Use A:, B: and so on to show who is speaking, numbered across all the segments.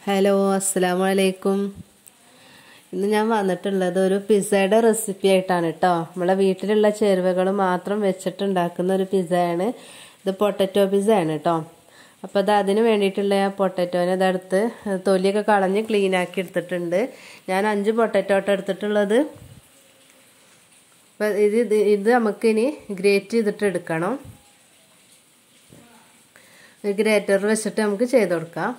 A: hello അസ്സലാമു അലൈക്കും ഇന്ന് ഞാൻ വന്നിട്ടുള്ളത് ഒരു പിസ്സയുടെ റെസിപ്പി ആയിട്ടാണ് കേട്ടോ നമ്മളെ വീട്ടിലുള്ള ചേരുവകൾ മാത്രം വെച്ചിട്ടുണ്ടാക്കുന്ന ഒരു പിസ്സയാണ് ഇത് പൊട്ടറ്റോ പിസ്സ ആണ് കേട്ടോ അപ്പോൾ അത് അതിന് വേണ്ടിയിട്ടുള്ള പൊട്ടറ്റോനെ ഇതെടുത്ത് തൊലിയൊക്കെ കളഞ്ഞ് ക്ലീൻ ആക്കി എടുത്തിട്ടുണ്ട് ഞാൻ അഞ്ച് പൊട്ടറ്റോട്ട് എടുത്തിട്ടുള്ളത് അപ്പം ഇത് ഇത് ഇത് നമുക്കിനി ഗ്രേറ്റ് ചെയ്തിട്ട് എടുക്കണം ഗ്രേറ്റർ വെച്ചിട്ട് നമുക്ക് ചെയ്ത് കൊടുക്കാം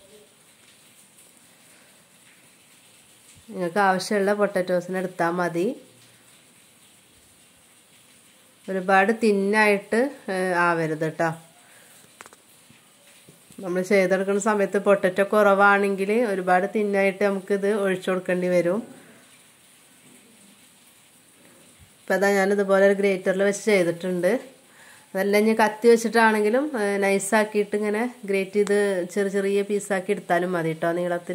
A: നിങ്ങൾക്ക് ആവശ്യമുള്ള പൊട്ടറ്റോസിന് എടുത്താൽ മതി ഒരുപാട് തിന്നായിട്ട് ആവരുത് കേട്ടോ നമ്മൾ ചെയ്തെടുക്കുന്ന സമയത്ത് പൊട്ടറ്റോ കുറവാണെങ്കിൽ ഒരുപാട് തിന്നായിട്ട് നമുക്കിത് ഒഴിച്ചു കൊടുക്കേണ്ടി വരും ഇപ്പം അതാ ഞാനിതുപോലെ ഒരു ഗ്രേറ്ററിൽ വെച്ച് ചെയ്തിട്ടുണ്ട് അതല്ല ഇനി കത്തി വെച്ചിട്ടാണെങ്കിലും നൈസാക്കിയിട്ട് ഇങ്ങനെ ഗ്രേറ്റ് ചെയ്ത് ചെറിയ ചെറിയ പീസാക്കി എടുത്താലും മതി കേട്ടോ നീളത്തിൽ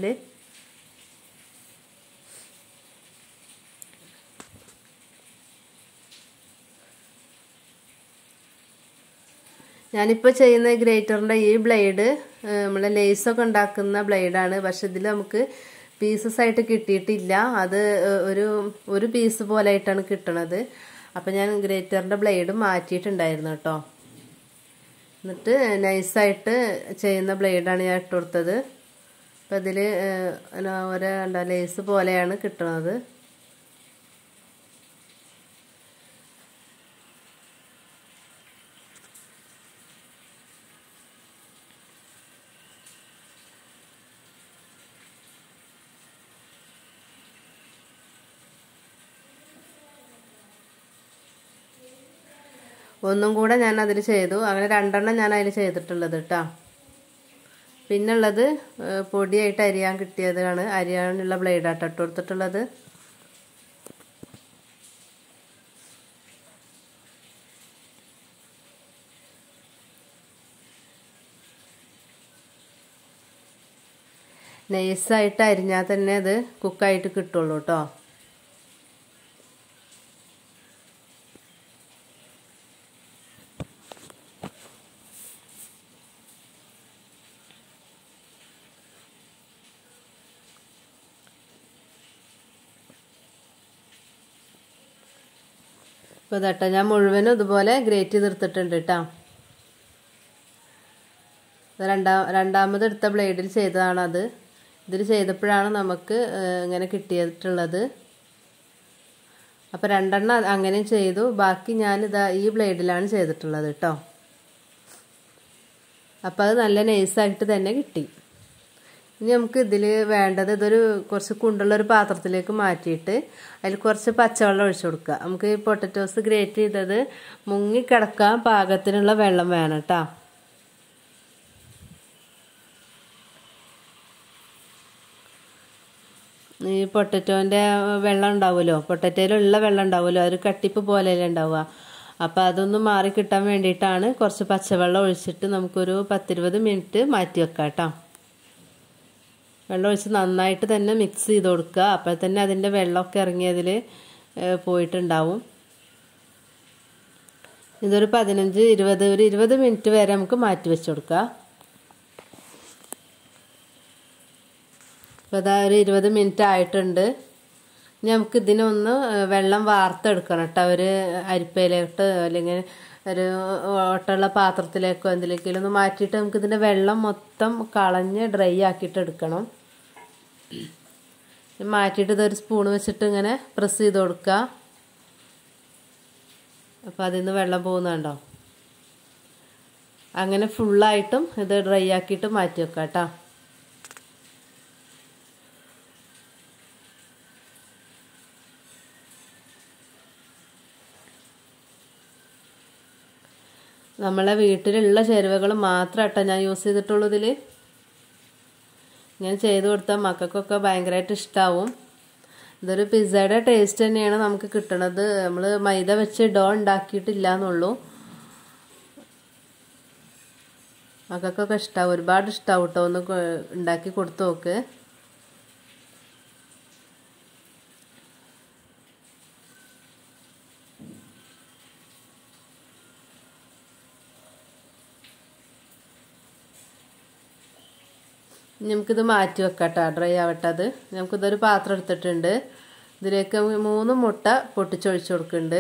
A: ഞാനിപ്പോൾ ചെയ്യുന്ന ഗ്രേറ്ററിൻ്റെ ഈ ബ്ലേഡ് നമ്മളെ ലേസൊക്കെ ഉണ്ടാക്കുന്ന ബ്ലേഡാണ് പക്ഷെ ഇതിൽ നമുക്ക് പീസസ് ആയിട്ട് കിട്ടിയിട്ടില്ല അത് ഒരു ഒരു പീസ് പോലെ ആയിട്ടാണ് കിട്ടണത് അപ്പം ഞാൻ ഗ്രേറ്ററിൻ്റെ ബ്ലേഡ് മാറ്റിയിട്ടുണ്ടായിരുന്നു കേട്ടോ എന്നിട്ട് നൈസായിട്ട് ചെയ്യുന്ന ബ്ലേഡാണ് ഞാൻ ഇട്ട് കൊടുത്തത് അപ്പം അതിൽ ഒരു എന്താ ലേസ് പോലെയാണ് കിട്ടുന്നത് ഒന്നും കൂടെ ഞാൻ അതിൽ ചെയ്തു അങ്ങനെ രണ്ടെണ്ണം ഞാൻ അതിൽ ചെയ്തിട്ടുള്ളത് കേട്ടോ പിന്നുള്ളത് പൊടിയായിട്ട് അരിയാൻ കിട്ടിയതാണ് അരിയാനുള്ള ബ്ലേഡാട്ടോ ഇട്ട് കൊടുത്തിട്ടുള്ളത് നൈസായിട്ട് അരിഞ്ഞാൽ തന്നെ അത് കുക്കായിട്ട് കിട്ടുള്ളൂ കേട്ടോ ഇപ്പോൾ ഇതട്ടോ ഞാൻ മുഴുവനും ഇതുപോലെ ഗ്രേറ്റ് ചെയ്തെടുത്തിട്ടുണ്ട് കേട്ടോ രണ്ടാം രണ്ടാമത് എടുത്ത ബ്ലേഡിൽ ചെയ്തതാണത് ഇതിൽ ചെയ്തപ്പോഴാണ് നമുക്ക് ഇങ്ങനെ കിട്ടിയിട്ടുള്ളത് അപ്പോൾ രണ്ടെണ്ണം അങ്ങനെയും ചെയ്തു ബാക്കി ഞാനിതാ ഈ ബ്ലേഡിലാണ് ചെയ്തിട്ടുള്ളത് കേട്ടോ അപ്പോൾ അത് നല്ല നൈസായിട്ട് തന്നെ കിട്ടി ഇനി നമുക്ക് ഇതിൽ വേണ്ടത് ഇതൊരു കുറച്ച് കുണ്ടുള്ള ഒരു പാത്രത്തിലേക്ക് മാറ്റിയിട്ട് അതിൽ കുറച്ച് പച്ചവെള്ളം ഒഴിച്ചു കൊടുക്കുക നമുക്ക് ഈ പൊട്ടറ്റോസ് ഗ്രേറ്റ് ചെയ്തത് മുങ്ങിക്കിടക്കാൻ പാകത്തിനുള്ള വെള്ളം വേണം കേട്ടോ ഈ പൊട്ടറ്റോൻ്റെ വെള്ളം ഉണ്ടാവുമല്ലോ പൊട്ടറ്റോയിലുള്ള വെള്ളം ഉണ്ടാവുമല്ലോ ഒരു കട്ടിപ്പ് പോലെയല്ലേ ഉണ്ടാവുക അപ്പോൾ അതൊന്ന് മാറി കിട്ടാൻ വേണ്ടിയിട്ടാണ് കുറച്ച് പച്ചവെള്ളം ഒഴിച്ചിട്ട് നമുക്കൊരു പത്തിരുപത് മിനിറ്റ് മാറ്റി വെക്കാം കേട്ടോ വെള്ളം ഒഴിച്ച് നന്നായിട്ട് തന്നെ മിക്സ് ചെയ്ത് കൊടുക്കുക അപ്പോൾ തന്നെ അതിൻ്റെ വെള്ളമൊക്കെ ഇറങ്ങിയതിൽ പോയിട്ടുണ്ടാവും ഇതൊരു പതിനഞ്ച് ഇരുപത് ഒരു ഇരുപത് മിനിറ്റ് വരെ നമുക്ക് മാറ്റി വെച്ച് കൊടുക്കുക അപ്പോൾ അതാ ഒരു ഇരുപത് മിനിറ്റ് ആയിട്ടുണ്ട് ഇനി നമുക്ക് ഇതിനൊന്ന് വെള്ളം വാർത്തെടുക്കണം കേട്ടോ ഒരു അരിപ്പയിലോട്ട് അല്ലെങ്കിൽ ഒരു ഓട്ടമുള്ള പാത്രത്തിലേക്കോ എന്തിലേക്കെങ്കിലും ഒന്ന് മാറ്റിയിട്ട് നമുക്ക് ഇതിൻ്റെ വെള്ളം മൊത്തം കളഞ്ഞ് ഡ്രൈ ആക്കിയിട്ട് എടുക്കണം മാറ്റിയിട്ട് ഇതൊരു സ്പൂൺ വെച്ചിട്ട് ഇങ്ങനെ പ്രസ് ചെയ്ത് കൊടുക്കുക അപ്പോൾ അതിൽ നിന്ന് വെള്ളം പോകുന്നുണ്ടോ അങ്ങനെ ഫുള്ളായിട്ടും ഇത് ഡ്രൈ ആക്കിയിട്ട് മാറ്റി വെക്കാം കേട്ടോ നമ്മളെ വീട്ടിലുള്ള ചേരുവകൾ മാത്രം കേട്ടോ ഞാൻ യൂസ് ചെയ്തിട്ടുള്ളൂ ഇതിൽ ഇങ്ങനെ ചെയ്ത് കൊടുത്താൽ മക്കൾക്കൊക്കെ ഭയങ്കരമായിട്ട് ഇഷ്ടമാവും ഇതൊരു പിസ്സയുടെ ടേസ്റ്റ് തന്നെയാണ് നമുക്ക് കിട്ടണത് നമ്മൾ മൈദ വെച്ച് ഡോ ഉണ്ടാക്കിയിട്ടില്ല എന്നുള്ളൂ മക്കൾക്കൊക്കെ ഇഷ്ടമാവും ഒരുപാട് ഇഷ്ടമാവും കേട്ടോ ഒന്ന് ഉണ്ടാക്കി കൊടുത്തു നോക്ക് ഇനി നമുക്കിത് മാറ്റി വെക്കാം കേട്ടോ ഡ്രൈ ആവട്ടെ അത് നമുക്കിതൊരു പാത്രം എടുത്തിട്ടുണ്ട് ഇതിലേക്ക് മൂന്ന് മുട്ട പൊട്ടിച്ചൊഴിച്ച് കൊടുക്കുന്നുണ്ട്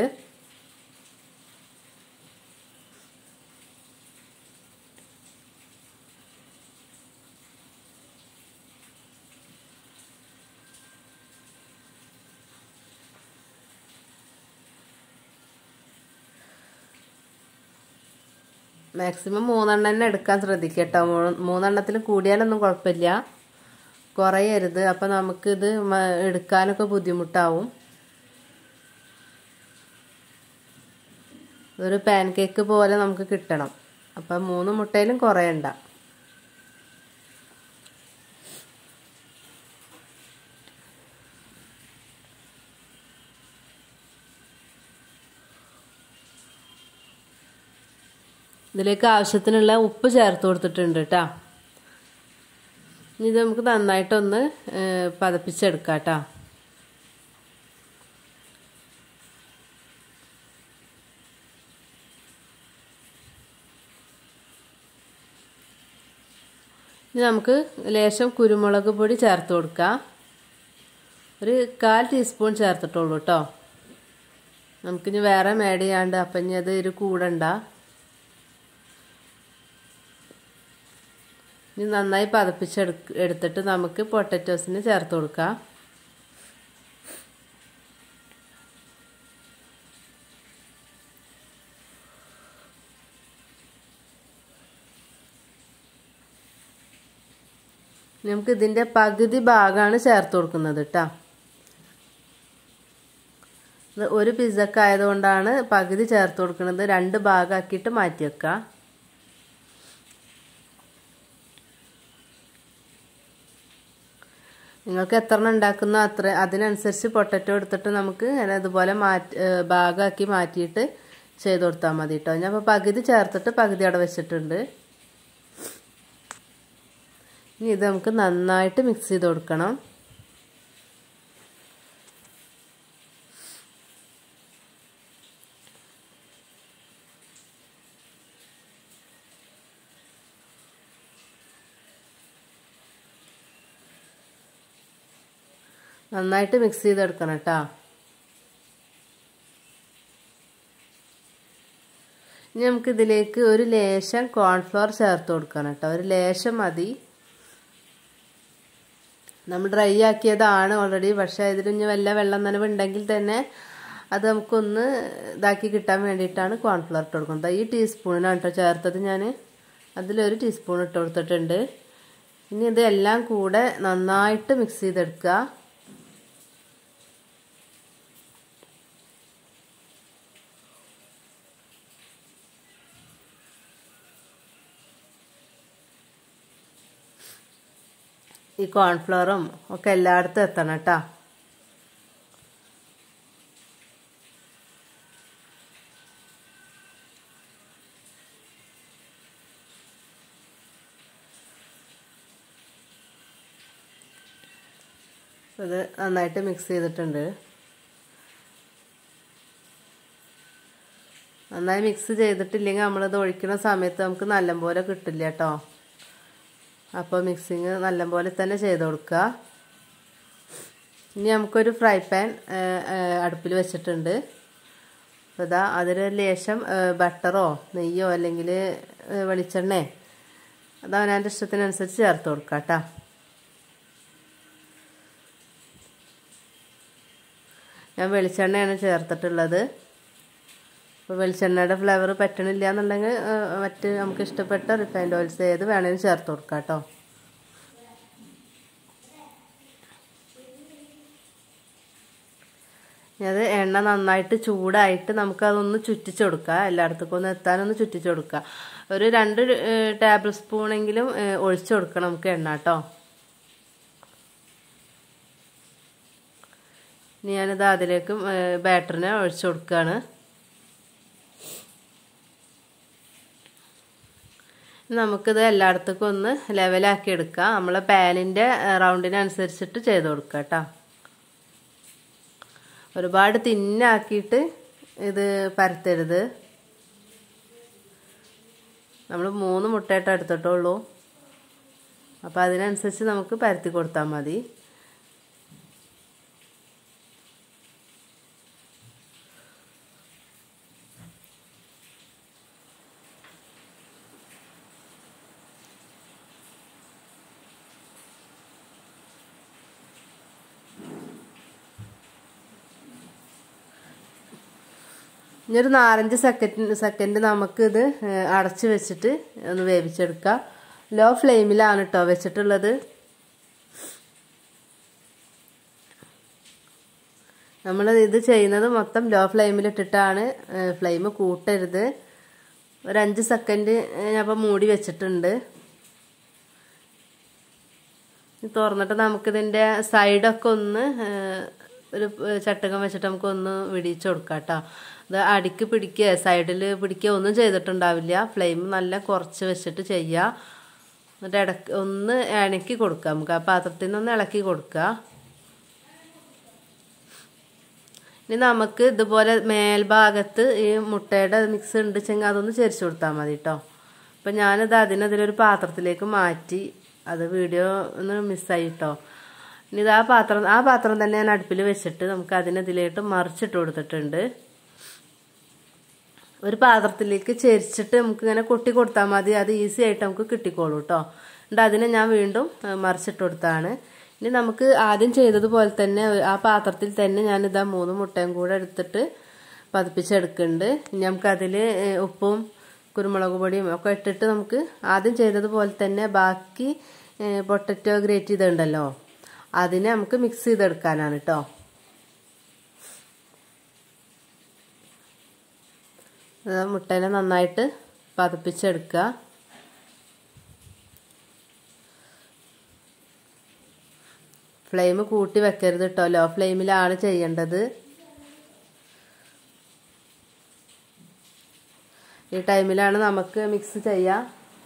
A: മാക്സിമം മൂന്നെണ്ണം തന്നെ എടുക്കാൻ ശ്രദ്ധിക്കുക കേട്ടോ മൂന്നെണ്ണത്തിൽ കൂടിയാലൊന്നും കുഴപ്പമില്ല കുറയരുത് അപ്പം നമുക്കിത് എടുക്കാനൊക്കെ ബുദ്ധിമുട്ടാവും ഒരു പാൻ കേക്ക് പോലെ നമുക്ക് കിട്ടണം അപ്പം മൂന്ന് മുട്ടയിലും കുറയണ്ട ഇതിലേക്ക് ആവശ്യത്തിനുള്ള ഉപ്പ് ചേർത്ത് കൊടുത്തിട്ടുണ്ട് കേട്ടോ ഇനി ഇത് നമുക്ക് നന്നായിട്ടൊന്ന് പതപ്പിച്ചെടുക്കാം കേട്ടോ ഇനി നമുക്ക് ലേശം കുരുമുളക് പൊടി ചേർത്ത് കൊടുക്കാം ഒരു കാൽ ടീസ്പൂൺ ചേർത്തിട്ടുള്ളൂ കേട്ടോ നമുക്കിനി വേറെ മേഡ് ചെയ്യാണ്ട് അപ്പം ഇനി അത് ഒരു കൂടണ്ട ഇനി നന്നായി പതപ്പിച്ചെടു എടുത്തിട്ട് നമുക്ക് പൊട്ടറ്റോസിന് ചേർത്ത് കൊടുക്കാം നമുക്ക് ഇതിൻ്റെ പകുതി ഭാഗമാണ് ചേർത്ത് കൊടുക്കുന്നത് കേട്ടോ ഒരു പിസ്സക്ക് ആയതുകൊണ്ടാണ് പകുതി ചേർത്ത് കൊടുക്കുന്നത് രണ്ട് ഭാഗമാക്കിയിട്ട് മാറ്റി വെക്കാം നിങ്ങൾക്ക് എത്ര എണ്ണം ഉണ്ടാക്കുന്നോ അത്ര അതിനനുസരിച്ച് പൊട്ടറ്റോ എടുത്തിട്ട് നമുക്ക് അങ്ങനെ അതുപോലെ മാറ്റി ഭാഗമാക്കി മാറ്റിയിട്ട് ചെയ്ത് കൊടുത്താൽ മതി കേട്ടോ ഞാൻ അപ്പോൾ പകുതി ചേർത്തിട്ട് പകുതി അവിടെ വെച്ചിട്ടുണ്ട് ഇനി ഇത് നമുക്ക് നന്നായിട്ട് മിക്സ് ചെയ്ത് കൊടുക്കണം നന്നായിട്ട് മിക്സ് ചെയ്തെടുക്കണം കേട്ടോ ഇനി നമുക്ക് ഇതിലേക്ക് ഒരു ലേശം കോൺഫ്ലവർ ചേർത്ത് കൊടുക്കണം കേട്ടോ ഒരു ലേശം മതി നമ്മൾ ഡ്രൈ ആക്കിയതാണ് ഓൾറെഡി പക്ഷേ ഇതിൽ ഇനി വല്ല വെള്ളം നനവ് ഉണ്ടെങ്കിൽ തന്നെ അത് നമുക്കൊന്ന് ഇതാക്കി കിട്ടാൻ വേണ്ടിയിട്ടാണ് കോൺഫ്ലവർ ഇട്ട് കൊടുക്കുന്നത് ഈ ടീസ്പൂണിനാണ് കേട്ടോ ചേർത്തത് ഞാൻ അതിലൊരു ടീസ്പൂൺ ഇട്ട് കൊടുത്തിട്ടുണ്ട് ഇനി ഇതെല്ലാം കൂടെ നന്നായിട്ട് മിക്സ് ചെയ്തെടുക്കുക ഈ കോൺഫ്ലവറും ഒക്കെ എല്ലായിടത്തും എത്തണം കേട്ടോ ഇത് നന്നായിട്ട് മിക്സ് ചെയ്തിട്ടുണ്ട് നന്നായി മിക്സ് ചെയ്തിട്ടില്ലെങ്കിൽ നമ്മളിത് ഒഴിക്കുന്ന സമയത്ത് നമുക്ക് നല്ലപോലെ കിട്ടില്ല കേട്ടോ അപ്പോൾ മിക്സിങ് നല്ലപോലെ തന്നെ ചെയ്ത് കൊടുക്കുക ഇനി നമുക്കൊരു ഫ്രൈ പാൻ അടുപ്പിൽ വെച്ചിട്ടുണ്ട് അപ്പോൾ ഇതാ അതിൽ ലേശം ബട്ടറോ നെയ്യോ അല്ലെങ്കിൽ വെളിച്ചെണ്ണേ അത് അവനവൻ്റെ ഇഷ്ടത്തിനനുസരിച്ച് ചേർത്ത് കൊടുക്കാം കേട്ടോ ഞാൻ വെളിച്ചെണ്ണയാണ് ചേർത്തിട്ടുള്ളത് അപ്പോൾ വെളിച്ചെണ്ണയുടെ ഫ്ലേവർ പറ്റണില്ല എന്നുണ്ടെങ്കിൽ മറ്റ് നമുക്ക് ഇഷ്ടപ്പെട്ട റിഫൈൻഡ് ഓയിൽസ് ഏത് വേണമെങ്കിലും ചേർത്ത് കൊടുക്കാം കേട്ടോ അത് എണ്ണ നന്നായിട്ട് ചൂടായിട്ട് നമുക്കതൊന്ന് ചുറ്റിച്ച് കൊടുക്കുക എല്ലായിടത്തേക്കും ഒന്ന് എത്താനൊന്ന് ചുറ്റിച്ച് കൊടുക്കുക ഒരു രണ്ട് ടേബിൾ സ്പൂണെങ്കിലും ഒഴിച്ചു കൊടുക്കണം നമുക്ക് എണ്ണ കേട്ടോ ഇനി ഞാനിത് അതിലേക്കും ബാറ്ററിനെ ഒഴിച്ചു കൊടുക്കുകയാണ് നമുക്കിത് എല്ലായിടത്തേക്കും ഒന്ന് ലെവലാക്കി എടുക്കാം നമ്മളെ പാനിൻ്റെ റൗണ്ടിനനുസരിച്ചിട്ട് ചെയ്ത് കൊടുക്കാം കേട്ടോ ഒരുപാട് തിന്നാക്കിയിട്ട് ഇത് പരത്തരുത് നമ്മൾ മൂന്ന് മുട്ടയായിട്ട് എടുത്തിട്ടുള്ളൂ അപ്പോൾ അതിനനുസരിച്ച് നമുക്ക് പരത്തി കൊടുത്താൽ മതി ഇനി ഒരു നാലഞ്ച് സെക്കൻഡ് സെക്കൻഡ് നമുക്കിത് അടച്ച് വെച്ചിട്ട് ഒന്ന് വേവിച്ചെടുക്കാം ലോ ഫ്ലെയിമിലാണ് കേട്ടോ വെച്ചിട്ടുള്ളത് നമ്മൾ ഇത് ചെയ്യുന്നത് മൊത്തം ലോ ഫ്ലെയിമിലിട്ടിട്ടാണ് ഫ്ലെയിം കൂട്ടരുത് ഒരു അഞ്ച് സെക്കൻഡ് ഞാൻ അപ്പോൾ മൂടി വെച്ചിട്ടുണ്ട് തുറന്നിട്ട് നമുക്കിതിൻ്റെ സൈഡൊക്കെ ഒന്ന് ഒരു ചട്ടകം വെച്ചിട്ട് നമുക്കൊന്ന് വിടിയിച്ച് കൊടുക്കാം കേട്ടോ ഇത് അടിക്ക് പിടിക്കുക സൈഡിൽ പിടിക്കുക ഒന്നും ചെയ്തിട്ടുണ്ടാവില്ല ഫ്ലെയിം നല്ല കുറച്ച് വെച്ചിട്ട് ചെയ്യുക എന്നിട്ട് ഇടക്ക് ഒന്ന് ഇണക്കി കൊടുക്കുക നമുക്ക് ആ പാത്രത്തിൽ നിന്ന് ഇളക്കി കൊടുക്കുക ഇനി നമുക്ക് ഇതുപോലെ മേൽഭാഗത്ത് ഈ മുട്ടയുടെ മിക്സ് ഉണ്ട് ചെങ്കിൽ അതൊന്ന് ചെരിച്ചു കൊടുത്താൽ മതി കേട്ടോ അപ്പം ഞാനിത് അതിനതിലൊരു പാത്രത്തിലേക്ക് മാറ്റി അത് വീഡിയോ ഒന്ന് മിസ്സായി കേട്ടോ ഇനി ഇത് ആ പാത്രം ആ പാത്രം തന്നെ ഞാൻ അടുപ്പിൽ വെച്ചിട്ട് നമുക്ക് അതിനതിലേക്ക് മറിച്ചിട്ട് കൊടുത്തിട്ടുണ്ട് ഒരു പാത്രത്തിലേക്ക് ചെരിച്ചിട്ട് നമുക്ക് ഇങ്ങനെ കൊട്ടി കൊടുത്താൽ മതി അത് ഈസി ആയിട്ട് നമുക്ക് കിട്ടിക്കോളൂ കേട്ടോ എന്നിട്ട് അതിനെ ഞാൻ വീണ്ടും മറിച്ചിട്ട് കൊടുത്താണ് ഇനി നമുക്ക് ആദ്യം ചെയ്തതുപോലെ തന്നെ ആ പാത്രത്തിൽ തന്നെ ഞാനിതാ മൂന്ന് മുട്ടയും കൂടെ എടുത്തിട്ട് പതിപ്പിച്ചെടുക്കുന്നുണ്ട് ഇനി നമുക്കതിൽ ഉപ്പും കുരുമുളക് പൊടിയും ഒക്കെ ഇട്ടിട്ട് നമുക്ക് ആദ്യം ചെയ്തതുപോലെ തന്നെ ബാക്കി പൊട്ടറ്റോ ഗ്രേറ്റ് ചെയ്തിട്ടുണ്ടല്ലോ അതിനെ നമുക്ക് മിക്സ് ചെയ്തെടുക്കാനാണ് കേട്ടോ മുട്ടേനെ നന്നായിട്ട് പതപ്പിച്ചെടുക്കുക ഫ്ലെയിം കൂട്ടി വെക്കരുത് കേട്ടോ ലോ ഫ്ലെയിമിലാണ് ചെയ്യേണ്ടത് ഈ ടൈമിലാണ് നമുക്ക് മിക്സ് ചെയ്യാം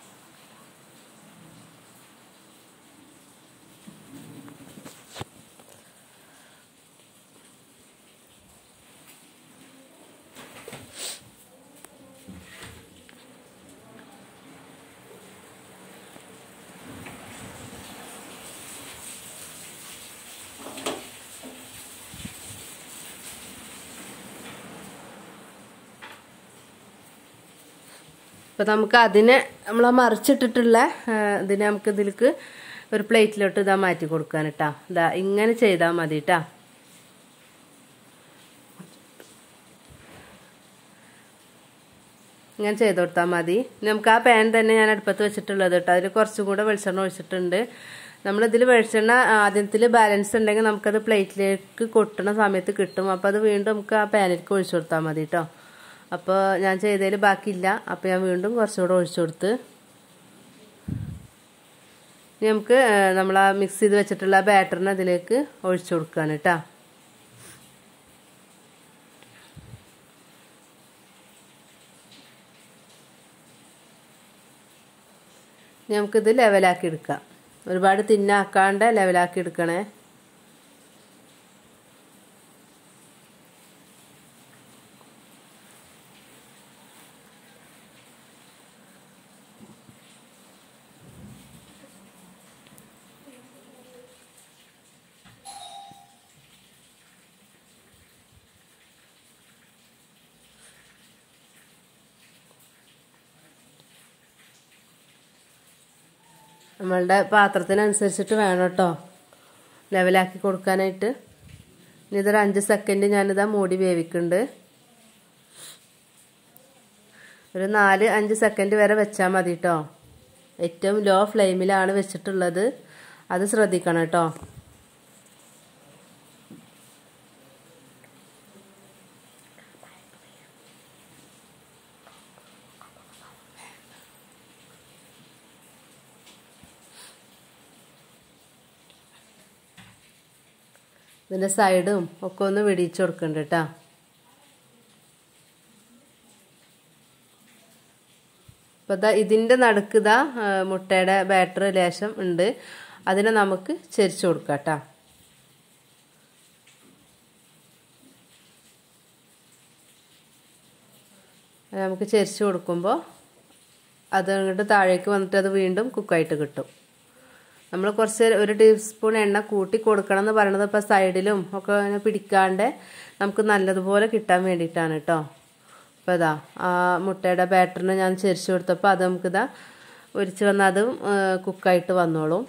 A: അപ്പോൾ നമുക്ക് അതിനെ നമ്മൾ മറിച്ചിട്ടിട്ടുള്ള ഇതിനെ നമുക്ക് ഇതിലേക്ക് ഒരു പ്ലേറ്റിലോട്ട് ഇതാ മാറ്റി കൊടുക്കാൻ കേട്ടാ ഇതാ ഇങ്ങനെ ചെയ്താൽ മതി കേട്ടാ ഇങ്ങനെ ചെയ്ത് കൊടുത്താൽ മതി നമുക്ക് ആ പാൻ തന്നെ ഞാൻ അടുപ്പത്ത് വെച്ചിട്ടുള്ളത് കേട്ടോ അതിൽ കുറച്ചും കൂടെ വെളിച്ചെണ്ണ ഒഴിച്ചിട്ടുണ്ട് നമ്മളിതിൽ വെളിച്ചെണ്ണ ആദ്യത്തിൽ ബാലൻസ് ഉണ്ടെങ്കിൽ നമുക്കത് പ്ലേറ്റിലേക്ക് കൊട്ടുന്ന സമയത്ത് കിട്ടും അപ്പോൾ അത് വീണ്ടും നമുക്ക് ആ പാനിലേക്ക് ഒഴിച്ചു കൊടുത്താൽ മതി കേട്ടോ അപ്പോൾ ഞാൻ ചെയ്തതിൽ ബാക്കിയില്ല അപ്പോൾ ഞാൻ വീണ്ടും കുറച്ചുകൂടെ ഒഴിച്ചു കൊടുത്ത് ഇനി നമുക്ക് നമ്മൾ ആ മിക്സ് ചെയ്ത് വെച്ചിട്ടുള്ള ബാറ്ററിന് അതിലേക്ക് ഒഴിച്ചു കൊടുക്കുകയാണ് കേട്ടോ നമുക്കിത് ലെവലാക്കി എടുക്കാം ഒരുപാട് തിന്നാക്കാണ്ട് ലെവലാക്കി എടുക്കണേ നമ്മളുടെ പാത്രത്തിനനുസരിച്ചിട്ട് വേണം കേട്ടോ ലെവലാക്കി കൊടുക്കാനായിട്ട് ഇനി ഇതൊരു അഞ്ച് സെക്കൻഡ് ഞാനിതാ മൂടി വേവിക്കുന്നുണ്ട് ഒരു നാല് അഞ്ച് സെക്കൻഡ് വരെ വെച്ചാൽ മതി കേട്ടോ ഏറ്റവും ലോ ഫ്ലെയിമിലാണ് വെച്ചിട്ടുള്ളത് അത് ശ്രദ്ധിക്കണം കേട്ടോ ഇതിൻ്റെ സൈഡും ഒക്കെ ഒന്ന് വെടിയിച്ച് കൊടുക്കണ്ട കേട്ടോ അപ്പോൾ ഇതാ ഇതിൻ്റെ നടുക്ക് ഇതാ മുട്ടയുടെ ബാറ്റർ ലേശം ഉണ്ട് അതിനെ നമുക്ക് ചെരിച്ചു കൊടുക്കാം കേട്ടോ നമുക്ക് ചെരിച്ചു കൊടുക്കുമ്പോൾ അത് അങ്ങോട്ട് താഴേക്ക് വന്നിട്ട് അത് വീണ്ടും കുക്കായിട്ട് കിട്ടും നമ്മൾ കുറച്ച് ഒരു ടീസ്പൂൺ എണ്ണ കൂട്ടി കൊടുക്കണം എന്ന് പറയണത് ഇപ്പോൾ സൈഡിലും ഒക്കെ ഇങ്ങനെ പിടിക്കാണ്ട് നമുക്ക് നല്ലതുപോലെ കിട്ടാൻ വേണ്ടിയിട്ടാണ് കേട്ടോ അപ്പോൾ ഇതാ ആ മുട്ടയുടെ ബാറ്ററിന് ഞാൻ ചെരിച്ചു കൊടുത്തപ്പോൾ അത് നമുക്കിതാ ഒരിച്ച് വന്നാൽ അതും കുക്കായിട്ട് വന്നോളും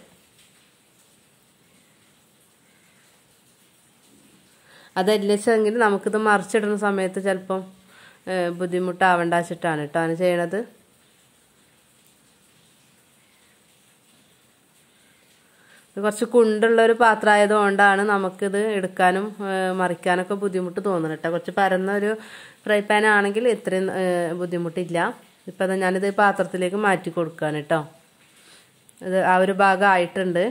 A: അതല്ലെങ്കിൽ നമുക്കിത് മറിച്ചിടുന്ന സമയത്ത് ചിലപ്പം ബുദ്ധിമുട്ടാവണ്ട വെച്ചിട്ടാണ് കേട്ടോ അങ്ങനെ ചെയ്യണത് ഇത് കുറച്ച് കുണ്ടുള്ള ഒരു പാത്രമായത് കൊണ്ടാണ് നമുക്കിത് എടുക്കാനും മറിക്കാനൊക്കെ ബുദ്ധിമുട്ട് തോന്നുന്നത് കേട്ടോ കുറച്ച് പരന്ന ഒരു ഫ്രൈ പാൻ ആണെങ്കിൽ ഇത്രയും ബുദ്ധിമുട്ടില്ല ഇപ്പം ഞാനിത് പാത്രത്തിലേക്ക് മാറ്റി കൊടുക്കുകയാണ് കേട്ടോ ഇത് ആ ഒരു ഭാഗം ആയിട്ടുണ്ട്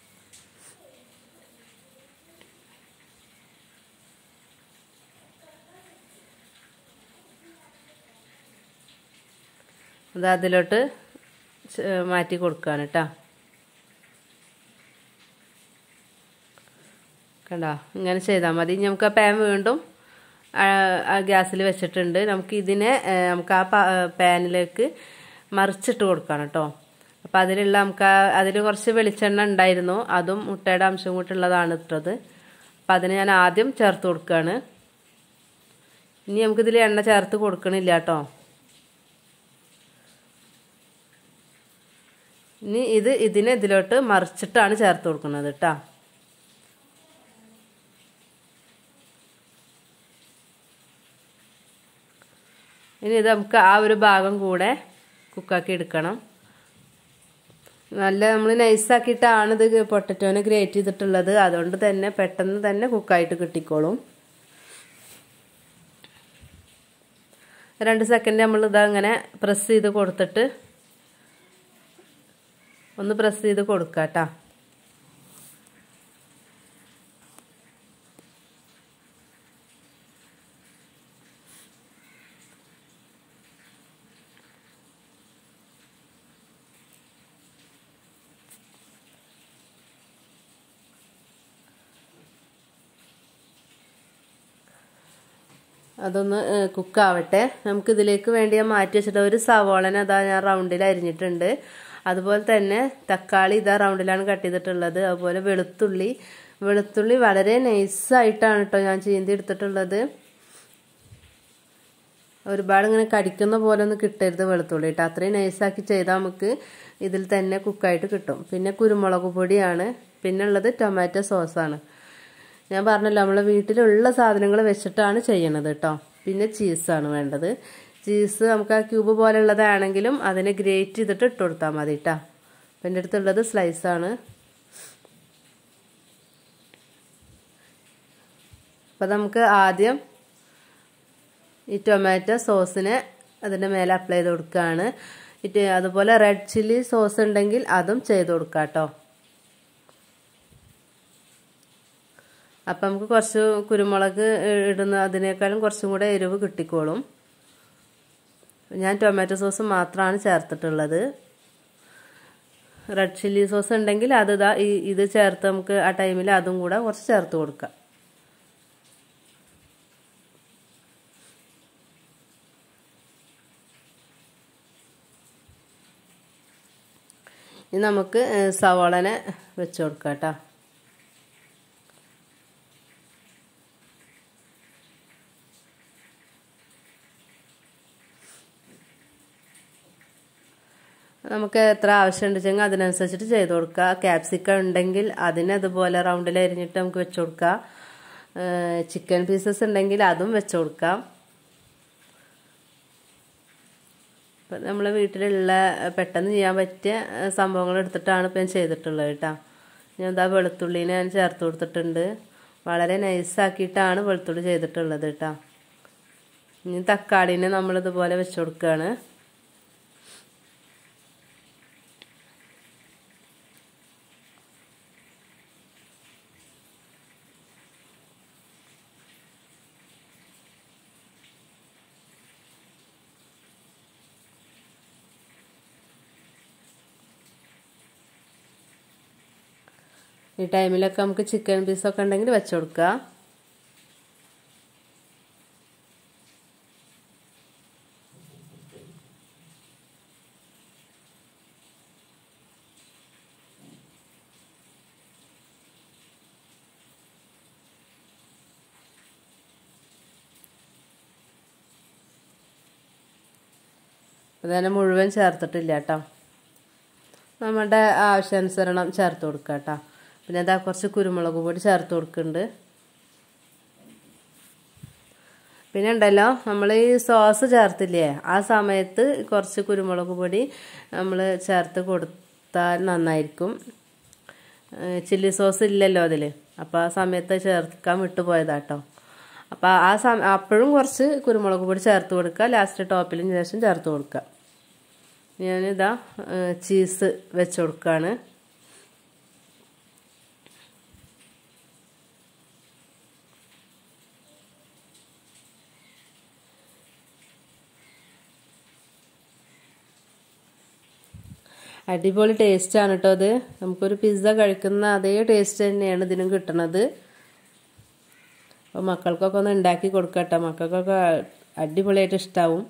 A: അത് അതിലോട്ട് മാറ്റി കൊടുക്കുകയാണ് കേട്ടോ കണ്ടോ ഇങ്ങനെ ചെയ്താൽ മതി നമുക്ക് ആ പാൻ വീണ്ടും ഗ്യാസിൽ വെച്ചിട്ടുണ്ട് നമുക്ക് ഇതിനെ നമുക്ക് ആ പാനിലേക്ക് മറിച്ചിട്ട് കൊടുക്കണം കേട്ടോ അപ്പം അതിലുള്ള നമുക്ക് അതിൽ കുറച്ച് വെളിച്ചെണ്ണ ഉണ്ടായിരുന്നു അതും മുട്ടയുടെ അംശം കൂട്ടുള്ളതാണ് ഇട്ടത് അപ്പം അതിന് ഞാൻ ആദ്യം ചേർത്ത് കൊടുക്കുകയാണ് ഇനി നമുക്കിതിൽ എണ്ണ ചേർത്ത് കൊടുക്കണില്ല കേട്ടോ ഇനി ഇത് ഇതിനെ ഇതിലോട്ട് മറിച്ചിട്ടാണ് ചേർത്ത് കൊടുക്കുന്നത് കേട്ടോ ഇനി ഇത് നമുക്ക് ആ ഒരു ഭാഗം കൂടെ കുക്കാക്കി എടുക്കണം നല്ല നമ്മൾ നൈസാക്കിയിട്ടാണ് ഇത് പൊട്ടറ്റോനെ ഗ്രേറ്റ് ചെയ്തിട്ടുള്ളത് അതുകൊണ്ട് തന്നെ പെട്ടെന്ന് തന്നെ കുക്കായിട്ട് കിട്ടിക്കോളും രണ്ട് സെക്കൻഡ് നമ്മൾ ഇതങ്ങനെ പ്രസ് ചെയ്ത് കൊടുത്തിട്ട് ഒന്ന് പ്രസ് ചെയ്ത് കൊടുക്കാം കേട്ടോ അതൊന്ന് കുക്കാവട്ടെ നമുക്ക് ഇതിലേക്ക് വേണ്ടി ഞാൻ മാറ്റി വെച്ചിട്ട് ഒരു സവോളനെ അതാ ഞാൻ റൗണ്ടിൽ അരിഞ്ഞിട്ടുണ്ട് അതുപോലെ തന്നെ തക്കാളി ഇതാ റൗണ്ടിലാണ് കട്ട് ചെയ്തിട്ടുള്ളത് അതുപോലെ വെളുത്തുള്ളി വെളുത്തുള്ളി വളരെ നൈസായിട്ടാണ് കേട്ടോ ഞാൻ ചീന്തി എടുത്തിട്ടുള്ളത് ഒരുപാട് ഇങ്ങനെ കടിക്കുന്ന പോലെ ഒന്നും കിട്ടരുത് വെളുത്തുള്ളി കേട്ടോ അത്രയും നൈസാക്കി ചെയ്താൽ നമുക്ക് ഇതിൽ തന്നെ കുക്കായിട്ട് കിട്ടും പിന്നെ കുരുമുളക് പൊടിയാണ് പിന്നെ ഉള്ളത് ടൊമാറ്റോ സോസാണ് ഞാൻ പറഞ്ഞല്ലോ നമ്മളെ വീട്ടിലുള്ള സാധനങ്ങൾ വെച്ചിട്ടാണ് ചെയ്യണത് കേട്ടോ പിന്നെ ചീസാണ് വേണ്ടത് ചീസ് നമുക്ക് ആ ക്യൂബ് പോലെയുള്ളതാണെങ്കിലും അതിനെ ഗ്രേറ്റ് ചെയ്തിട്ട് ഇട്ട് കൊടുത്താൽ മതി കേട്ടോ അപ്പം എൻ്റെ അടുത്തുള്ളത് സ്ലൈസാണ് അപ്പം നമുക്ക് ആദ്യം ഈ ടൊമാറ്റോ സോസിനെ അതിൻ്റെ മേലെ അപ്ലൈ ചെയ്ത് കൊടുക്കുകയാണ് ഇത് അതുപോലെ റെഡ് ചില്ലി സോസ് ഉണ്ടെങ്കിൽ അതും ചെയ്ത് കൊടുക്കാം കേട്ടോ അപ്പം നമുക്ക് കുറച്ച് കുരുമുളക് ഇടുന്ന അതിനേക്കാളും കുറച്ചും കൂടെ എരിവ് കിട്ടിക്കോളും ഞാൻ ടൊമാറ്റോ സോസ് മാത്രമാണ് ചേർത്തിട്ടുള്ളത് റെഡ് ചില്ലി സോസ് ഉണ്ടെങ്കിൽ അത് ഇതാ ഈ ഇത് ചേർത്ത് നമുക്ക് ആ ടൈമിൽ അതും കൂടെ കുറച്ച് ചേർത്ത് കൊടുക്കാം ഇനി നമുക്ക് സവാളനെ വെച്ച് കൊടുക്കാം കേട്ടോ നമുക്ക് എത്ര ആവശ്യമുണ്ട് വെച്ചെങ്കിൽ അതിനനുസരിച്ചിട്ട് ചെയ്ത് കൊടുക്കുക ക്യാപ്സിക്കം ഉണ്ടെങ്കിൽ അതിന് അതുപോലെ റൗണ്ടിൽ അരിഞ്ഞിട്ട് നമുക്ക് വെച്ച് കൊടുക്കാം ചിക്കൻ പീസസ് ഉണ്ടെങ്കിൽ അതും വെച്ച് കൊടുക്കാം ഇപ്പം നമ്മൾ വീട്ടിലുള്ള പെട്ടെന്ന് ചെയ്യാൻ പറ്റിയ സംഭവങ്ങൾ എടുത്തിട്ടാണ് ഇപ്പം ഞാൻ ചെയ്തിട്ടുള്ളത് കേട്ടോ ഞാൻ എന്താ വെളുത്തുള്ളിനെ ഞാൻ ചേർത്ത് കൊടുത്തിട്ടുണ്ട് വളരെ നൈസാക്കിയിട്ടാണ് വെളുത്തുള്ളി ചെയ്തിട്ടുള്ളത് കേട്ടോ ഇനി തക്കാളിനെ നമ്മളിതുപോലെ വെച്ച് കൊടുക്കുകയാണ് ഈ ടൈമിലൊക്കെ നമുക്ക് ചിക്കൻ പീസൊക്കെ ഉണ്ടെങ്കിൽ വെച്ച് കൊടുക്കുക അതിനെ മുഴുവൻ ചേർത്തിട്ടില്ല കേട്ടോ നമ്മുടെ ആവശ്യാനുസരണം ചേർത്ത് കൊടുക്കുക കേട്ടോ പിന്നെ ഇതാ കുറച്ച് കുരുമുളക് പൊടി ചേർത്ത് കൊടുക്കുന്നുണ്ട് പിന്നെ ഉണ്ടല്ലോ നമ്മൾ ഈ സോസ് ചേർത്തില്ലേ ആ സമയത്ത് കുറച്ച് കുരുമുളക് പൊടി നമ്മൾ ചേർത്ത് കൊടുത്താൽ നന്നായിരിക്കും ചില്ലി സോസ് ഇല്ലല്ലോ അതിൽ അപ്പോൾ ആ സമയത്ത് ചേർക്കാൻ വിട്ടുപോയതാട്ടോ അപ്പോൾ ആ സമയം അപ്പോഴും കുറച്ച് കുരുമുളക് പൊടി ചേർത്ത് കൊടുക്കുക ലാസ്റ്റ് ടോപ്പിലും ശേഷം ചേർത്ത് കൊടുക്കുക ഞാനിതാ ചീസ് വെച്ച് കൊടുക്കുകയാണ് അടിപൊളി ടേസ്റ്റാണ് കേട്ടോ അത് നമുക്കൊരു പിസ്സ കഴിക്കുന്ന അതേ ടേസ്റ്റ് തന്നെയാണ് ഇതിനും കിട്ടണത് അപ്പോൾ മക്കൾക്കൊക്കെ ഒന്ന് ഉണ്ടാക്കി കൊടുക്കട്ടെ മക്കൾക്കൊക്കെ അടിപൊളിയായിട്ട് ഇഷ്ടാവും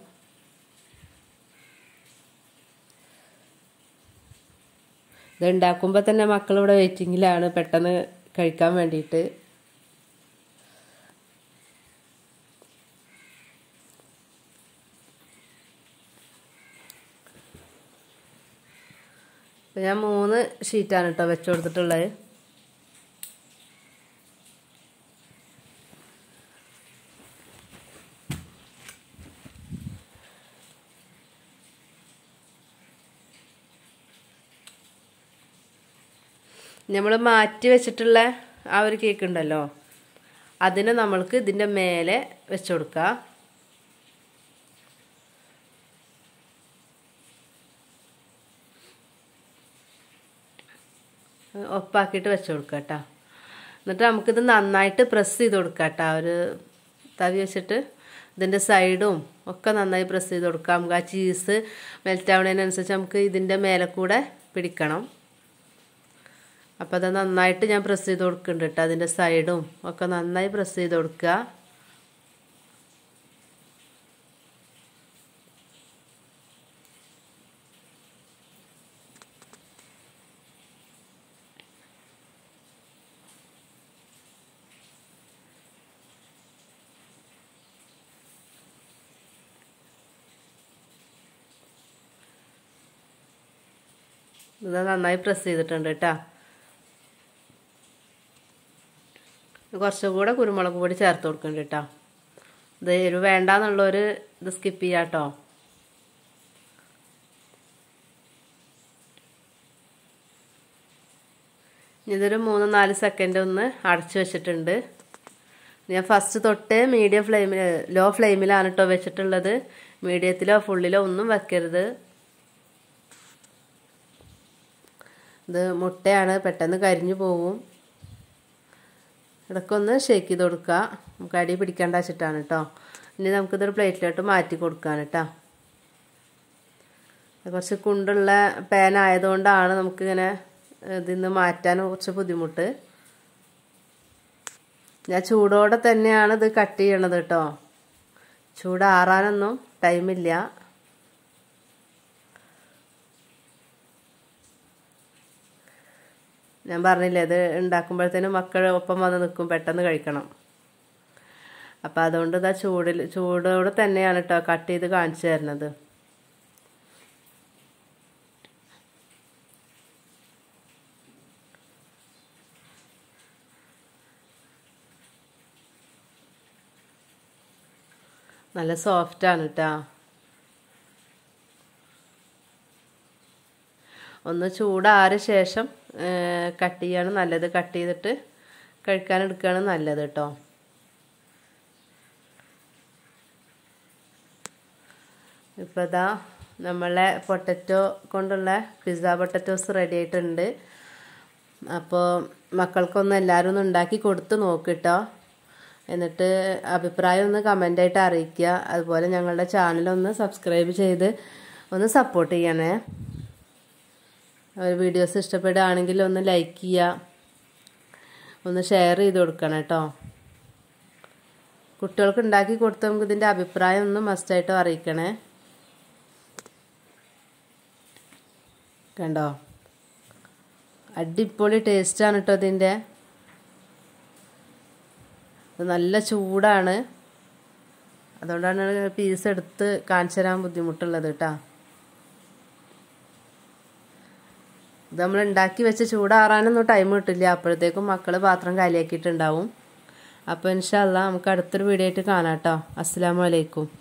A: ഇത് ഉണ്ടാക്കുമ്പോൾ തന്നെ മക്കൾ ഇവിടെ വെയിറ്റിങ്ങിലാണ് പെട്ടെന്ന് കഴിക്കാൻ വേണ്ടിയിട്ട് ഞാൻ മൂന്ന് ഷീറ്റാണ് കേട്ടോ വെച്ച് കൊടുത്തിട്ടുള്ളത് നമ്മൾ മാറ്റി വെച്ചിട്ടുള്ള ആ ഒരു കേക്ക് ഉണ്ടല്ലോ അതിന് നമ്മൾക്ക് ഇതിൻ്റെ മേലെ വെച്ച് കൊടുക്കാം ഒപ്പാക്കിയിട്ട് വെച്ച് കൊടുക്കുക കേട്ടോ എന്നിട്ട് നമുക്കിത് നന്നായിട്ട് പ്രസ് ചെയ്ത് കൊടുക്കാം കേട്ടോ ഒരു തവി വെച്ചിട്ട് ഇതിൻ്റെ സൈഡും ഒക്കെ നന്നായി പ്രസ് ചെയ്ത് കൊടുക്കാം നമുക്ക് ആ ചീസ് മെൽറ്റ് ആവുന്നതിനനുസരിച്ച് നമുക്ക് ഇതിൻ്റെ മേലെ കൂടെ പിടിക്കണം അപ്പോൾ അത് നന്നായിട്ട് ഞാൻ പ്രസ് ചെയ്ത് കൊടുക്കുന്നുണ്ട് കേട്ടോ അതിൻ്റെ സൈഡും ഒക്കെ നന്നായി പ്രസ് ചെയ്ത് കൊടുക്കുക ഇത് നന്നായി പ്രസ് ചെയ്തിട്ടുണ്ട് കേട്ടോ കുറച്ചും കൂടെ കുരുമുളക് പൊടി ചേർത്ത് കൊടുക്കുന്നുണ്ട് കേട്ടോ ഇത് എരിവ് വേണ്ടാന്നുള്ളൊരു ഇത് സ്കിപ്പ് ചെയ്യാം കേട്ടോ ഇതൊരു മൂന്ന് നാല് സെക്കൻഡ് ഒന്ന് അടച്ചു വെച്ചിട്ടുണ്ട് ഞാൻ ഫസ്റ്റ് തൊട്ട് മീഡിയം ഫ്ലെയിമിൽ ലോ ഫ്ലെയിമിലാണ് കേട്ടോ വെച്ചിട്ടുള്ളത് മീഡിയത്തിലോ ഫുള്ളിലോ ഒന്നും വെക്കരുത് ഇത് മുട്ടയാണ് പെട്ടെന്ന് കരിഞ്ഞു പോവും ഇടയ്ക്കൊന്ന് ഷേക്ക് ചെയ്ത് കൊടുക്കുക നമുക്ക് അടി പിടിക്കേണ്ട വെച്ചിട്ടാണ് കേട്ടോ ഇനി നമുക്കിതൊരു പ്ലേറ്റിലോട്ട് മാറ്റി കൊടുക്കാൻ കേട്ടോ കുറച്ച് കുണ്ടുള്ള പാൻ ആയതുകൊണ്ടാണ് നമുക്കിങ്ങനെ ഇതിൽ നിന്ന് മാറ്റാൻ കുറച്ച് ബുദ്ധിമുട്ട് ഞാൻ ചൂടോടെ തന്നെയാണ് ഇത് കട്ട് ചെയ്യണത് കേട്ടോ ചൂടാറാനൊന്നും ടൈമില്ല ഞാൻ പറഞ്ഞില്ലേ ഇത് ഉണ്ടാക്കുമ്പോഴത്തേനും മക്കൾ ഒപ്പം വന്ന് നിൽക്കും പെട്ടെന്ന് കഴിക്കണം അപ്പം അതുകൊണ്ട് ഇതാ ചൂടിൽ ചൂടോടെ തന്നെയാണ് കേട്ടോ കട്ട് ചെയ്ത് കാണിച്ചു തരുന്നത് നല്ല സോഫ്റ്റാണ് കേട്ടോ ഒന്ന് ചൂടാറിയ ശേഷം കട്ട് ചെയ്യാണ് നല്ലത് കട്ട് ചെയ്തിട്ട് കഴിക്കാൻ എടുക്കുകയാണ് നല്ലത് കേട്ടോ ഇപ്പോൾ ഇതാ നമ്മളെ പൊട്ടറ്റോ കൊണ്ടുള്ള പിസ്സ പൊട്ടറ്റോസ് റെഡി ആയിട്ടുണ്ട് അപ്പോൾ മക്കൾക്കൊന്ന് എല്ലാവരും ഒന്ന് ഉണ്ടാക്കി കൊടുത്ത് നോക്കിട്ടോ എന്നിട്ട് അഭിപ്രായം ഒന്ന് കമൻ്റായിട്ട് അറിയിക്കുക അതുപോലെ ഞങ്ങളുടെ ചാനലൊന്ന് സബ്സ്ക്രൈബ് ചെയ്ത് ഒന്ന് സപ്പോർട്ട് ചെയ്യണേ വീഡിയോസ് ഇഷ്ടപ്പെടുകയാണെങ്കിൽ ഒന്ന് ലൈക്ക് ചെയ്യുക ഒന്ന് ഷെയർ ചെയ്ത് കൊടുക്കണം കേട്ടോ കുട്ടികൾക്ക് ഉണ്ടാക്കി കൊടുത്ത് നമുക്ക് ഇതിൻ്റെ അഭിപ്രായം ഒന്ന് മസ്റ്റായിട്ടും അറിയിക്കണേ കണ്ടോ അടിപൊളി ടേസ്റ്റാണ് കേട്ടോ ഇതിൻ്റെ നല്ല ചൂടാണ് അതുകൊണ്ടാണ് പീസ് എടുത്ത് കാണിച്ചു തരാൻ ബുദ്ധിമുട്ടുള്ളത് കേട്ടോ ഇത് നമ്മൾ ഉണ്ടാക്കി വെച്ച് ചൂടാറാനൊന്നും ടൈം കിട്ടില്ല അപ്പോഴത്തേക്കും മക്കൾ പാത്രം കാലിയാക്കിയിട്ടുണ്ടാവും അപ്പോൾ ഇൻഷാല്ല നമുക്ക് അടുത്തൊരു വീഡിയോ ആയിട്ട് കാണാം കേട്ടോ അസ്സാം വലൈക്കും